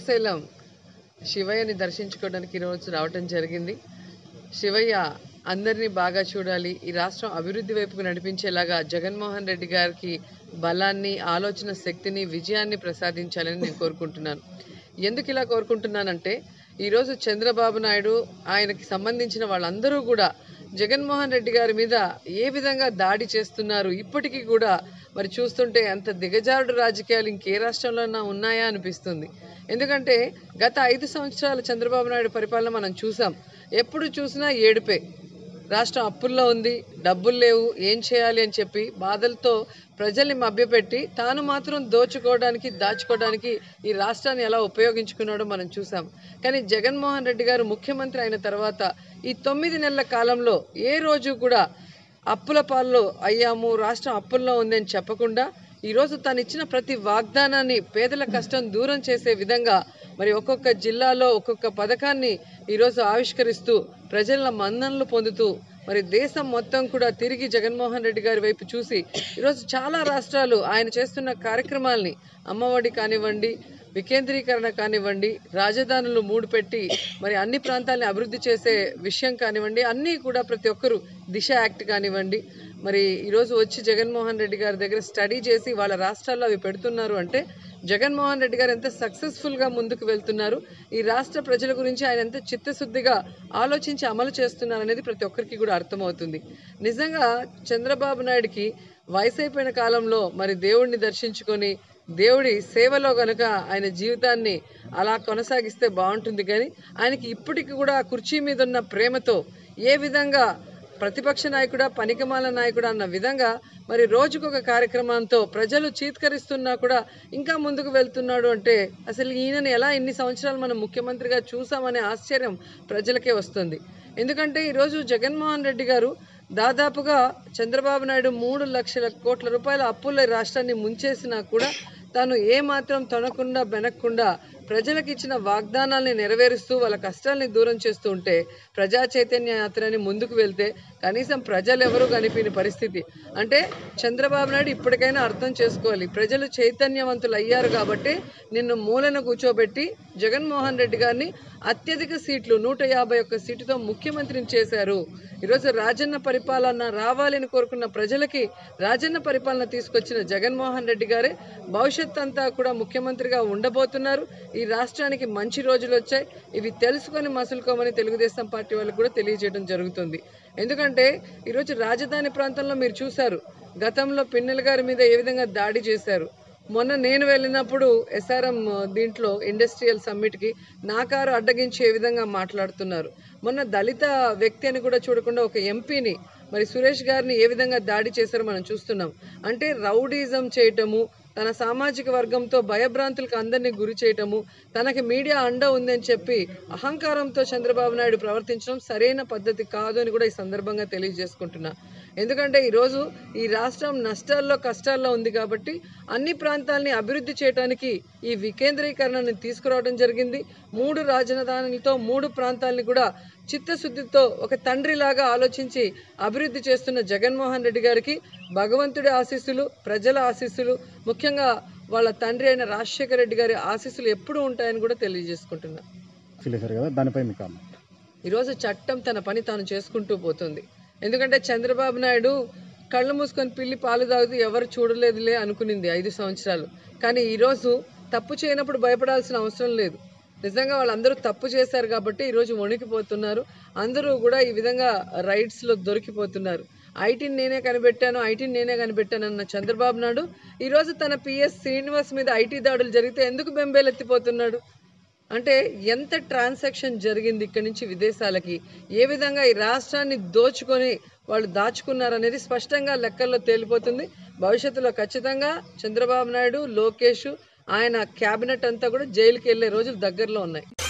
శ్రీశైలం శివయ్యని దర్శించుకోవడానికి ఈరోజు రావటం జరిగింది శివయ్య అందరినీ బాగా చూడాలి ఈ రాష్ట్రం అభివృద్ధి వైపుకు నడిపించేలాగా జగన్మోహన్ రెడ్డి గారికి బలాన్ని ఆలోచన శక్తిని విజయాన్ని ప్రసాదించాలని నేను కోరుకుంటున్నాను ఎందుకు ఇలా కోరుకుంటున్నానంటే ఈరోజు చంద్రబాబు నాయుడు ఆయనకి సంబంధించిన వాళ్ళందరూ కూడా జగన్మోహన్ రెడ్డి గారి మీద ఏ విధంగా దాడి చేస్తున్నారు ఇప్పటికీ కూడా మరి చూస్తుంటే అంత దిగజారుడు రాజకీయాలు ఇంకే రాష్ట్రంలోనా ఉన్నాయా అనిపిస్తుంది ఎందుకంటే గత ఐదు సంవత్సరాల చంద్రబాబు నాయుడు పరిపాలన మనం చూసాం ఎప్పుడు చూసినా ఏడుపే రాష్ట్రం అప్పుల్లో ఉంది డబ్బులు లేవు ఏం చేయాలి అని చెప్పి బాధలతో ప్రజల్ని మభ్యపెట్టి తాను మాత్రం దోచుకోవడానికి దాచుకోవడానికి ఈ రాష్ట్రాన్ని ఎలా ఉపయోగించుకున్నాడో మనం చూసాం కానీ జగన్మోహన్ రెడ్డి గారు ముఖ్యమంత్రి అయిన తర్వాత ఈ తొమ్మిది నెలల కాలంలో ఏ రోజు కూడా అప్పుల పాల్లో అయ్యాము రాష్ట్రం అప్పుల్లో ఉంది అని చెప్పకుండా ఈరోజు తను ఇచ్చిన ప్రతి వాగ్దానాన్ని పేదల కష్టం దూరం చేసే విధంగా మరి ఒక్కొక్క జిల్లాలో ఒక్కొక్క పథకాన్ని ఈరోజు ఆవిష్కరిస్తూ ప్రజల మన్ననలు పొందుతూ మరి దేశం మొత్తం కూడా తిరిగి జగన్మోహన్ రెడ్డి గారి వైపు చూసి ఈరోజు చాలా రాష్ట్రాలు ఆయన చేస్తున్న కార్యక్రమాల్ని అమ్మఒడి కానివ్వండి వికేంద్రీకరణ కానివ్వండి రాజధానులు మూడు పెట్టి మరి అన్ని ప్రాంతాలని అభివృద్ధి చేసే విషయం కానివ్వండి అన్నీ కూడా ప్రతి ఒక్కరు దిశ యాక్ట్ కానివ్వండి మరి ఈరోజు వచ్చి జగన్మోహన్ రెడ్డి గారి దగ్గర స్టడీ చేసి వాళ్ళ రాష్ట్రాల్లో అవి పెడుతున్నారు అంటే జగన్మోహన్ రెడ్డి గారు ఎంత సక్సెస్ఫుల్గా ముందుకు వెళ్తున్నారు ఈ రాష్ట్ర ప్రజల గురించి ఆయన ఎంత చిత్తశుద్ధిగా ఆలోచించి అమలు చేస్తున్నారు అనేది ప్రతి ఒక్కరికి కూడా అర్థమవుతుంది నిజంగా చంద్రబాబు నాయుడికి వయసు అయిపోయిన కాలంలో మరి దేవుడిని దర్శించుకొని దేవుడి సేవలో గనుక ఆయన జీవితాన్ని అలా కొనసాగిస్తే బాగుంటుంది కానీ ఆయనకి ఇప్పటికి కూడా ఆ కుర్చీ మీద ఉన్న ప్రేమతో ఏ విధంగా ప్రతిపక్ష నాయకుడా పనికిమాల నాయకుడా అన్న విధంగా మరి రోజుకొక కార్యక్రమంతో ప్రజలు చీత్కరిస్తున్నా కూడా ఇంకా ముందుకు వెళ్తున్నాడు అంటే అసలు ఈయనని ఎలా ఇన్ని సంవత్సరాలు మనం ముఖ్యమంత్రిగా చూసామనే ఆశ్చర్యం ప్రజలకే వస్తుంది ఎందుకంటే ఈరోజు జగన్మోహన్ రెడ్డి గారు దాదాపుగా చంద్రబాబు నాయుడు మూడు లక్షల కోట్ల రూపాయల అప్పుల రాష్ట్రాన్ని ముంచేసినా కూడా తాను ఏమాత్రం తొనకుండా బెనక్కుండా ప్రజలకు ఇచ్చిన వాగ్దానాల్ని నెరవేరుస్తూ వాళ్ళ కష్టాల్ని దూరం చేస్తూ ఉంటే ప్రజా చైతన్య యాత్రని ముందుకు వెళ్తే కనీసం ప్రజలు ఎవరు కనిపించిన పరిస్థితి అంటే చంద్రబాబు నాయుడు ఇప్పటికైనా అర్థం చేసుకోవాలి ప్రజలు చైతన్యవంతులు అయ్యారు కాబట్టి నిన్ను మూలన కూర్చోబెట్టి జగన్మోహన్ రెడ్డి గారిని అత్యధిక సీట్లు నూట యాభై ఒక్క సీటుతో ముఖ్యమంత్రిని చేశారు ఈరోజు రాజన్న పరిపాలన రావాలని కోరుకున్న ప్రజలకి రాజన్న పరిపాలన తీసుకొచ్చిన జగన్మోహన్ రెడ్డి గారే భవిష్యత్ అంతా కూడా ముఖ్యమంత్రిగా ఉండబోతున్నారు ఈ రాష్ట్రానికి మంచి రోజులు వచ్చాయి ఇవి తెలుసుకొని మసులుకోమని తెలుగుదేశం పార్టీ వాళ్ళకు కూడా తెలియజేయడం జరుగుతుంది ఎందుకంటే ఈరోజు రాజధాని ప్రాంతంలో మీరు చూశారు గతంలో పిన్నెల గారి మీద ఏ విధంగా దాడి చేశారు మొన్న నేను వెళ్ళినప్పుడు ఎస్ఆర్ఎం దీంట్లో ఇండస్ట్రియల్ సమ్మిట్కి నా కారు అడ్డగించి ఏ విధంగా మాట్లాడుతున్నారు మొన్న దళిత వ్యక్తి అని కూడా చూడకుండా ఒక ఎంపీని మరి సురేష్ గారిని ఏ విధంగా దాడి చేశారో మనం చూస్తున్నాం అంటే రౌడీజం చేయటము తన సామాజిక వర్గంతో భయభ్రాంతులకు అందరినీ గురి చేయటము తనకి మీడియా అండ ఉందని చెప్పి అహంకారంతో చంద్రబాబు నాయుడు ప్రవర్తించడం సరైన పద్ధతి కాదు అని కూడా ఈ సందర్భంగా తెలియజేసుకుంటున్నా ఎందుకంటే ఈరోజు ఈ రాష్ట్రం నష్టాల్లో కష్టాల్లో ఉంది కాబట్టి అన్ని ప్రాంతాలని అభివృద్ధి చేయడానికి ఈ వికేంద్రీకరణని తీసుకురావడం జరిగింది మూడు రాజధానులతో మూడు ప్రాంతాలని కూడా చిత్తశుద్ధితో ఒక తండ్రిలాగా ఆలోచించి అభివృద్ధి చేస్తున్న జగన్మోహన్ రెడ్డి గారికి భగవంతుడి ఆశీస్సులు ప్రజల ఆశీస్సులు ముఖ్యంగా వాళ్ళ తండ్రి అయిన రాజశేఖర రెడ్డి గారి ఆశీస్సులు ఎప్పుడూ ఉంటాయని కూడా తెలియజేసుకుంటున్నా ఫీల్ అవుతారు కదా దానిపై మీ కామెంట్ ఈరోజు చట్టం తన పని తాను చేసుకుంటూ పోతుంది ఎందుకంటే చంద్రబాబు నాయుడు కళ్ళు మూసుకొని పిల్లి పాలు తాగుతూ ఎవరు చూడలేదులే అనుకునింది ఐదు సంవత్సరాలు కానీ ఈరోజు తప్పు చేయనప్పుడు భయపడాల్సిన అవసరం లేదు నిజంగా వాళ్ళందరూ తప్పు చేశారు కాబట్టి ఈరోజు వణికిపోతున్నారు అందరూ కూడా ఈ విధంగా రైట్స్లో దొరికిపోతున్నారు ఐటీని నేనే కనిపెట్టాను ఐటీని నేనే కనిపెట్టాను అన్న చంద్రబాబు నాయుడు ఈరోజు తన పిఎస్ శ్రీనివాస్ మీద ఐటీ దాడులు జరిగితే ఎందుకు బెంబేలెత్తిపోతున్నాడు అంటే ఎంత ట్రాన్సాక్షన్ జరిగింది ఇక్కడి నుంచి విదేశాలకి ఏ విధంగా ఈ రాష్ట్రాన్ని దోచుకొని వాళ్ళు దాచుకున్నారనేది స్పష్టంగా లెక్కల్లో తేలిపోతుంది భవిష్యత్తులో ఖచ్చితంగా చంద్రబాబు నాయుడు లోకేష్ ఆయన క్యాబినెట్ అంతా కూడా జైలుకి వెళ్ళే రోజులు దగ్గరలో ఉన్నాయి